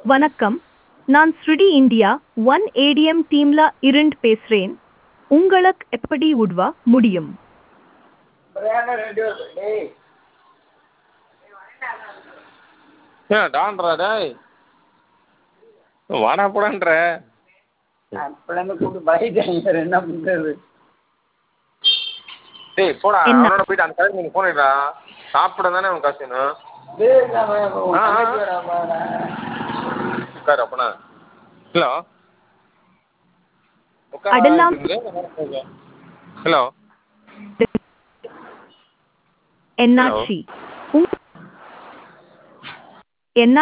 வணக்கம் நான் ஸ்ருடி இந்தியா ஒன் ஏடிஎம் டீம்ல இருந்து பேசுறேன் உங்களுக்கு எப்படி உதவ முடியும் ஏன் டான்றா டேய் வாடா போடான்ற அப்பலேருந்து கூப்பிட்டு பயட்டாங்க சார் என்ன பண்ணுறது டேய் போடா என்ன? அவனோட போயிட்டு அந்த கடைக்கு நீங்கள் போனிடா சாப்பிட தானே அவன் காசு வேணும் ஆ, ஆ. உட்காரு அப்பனா ஹலோ அதெல்லாம் ஹலோ என்னாச்சு உங்க- என்ன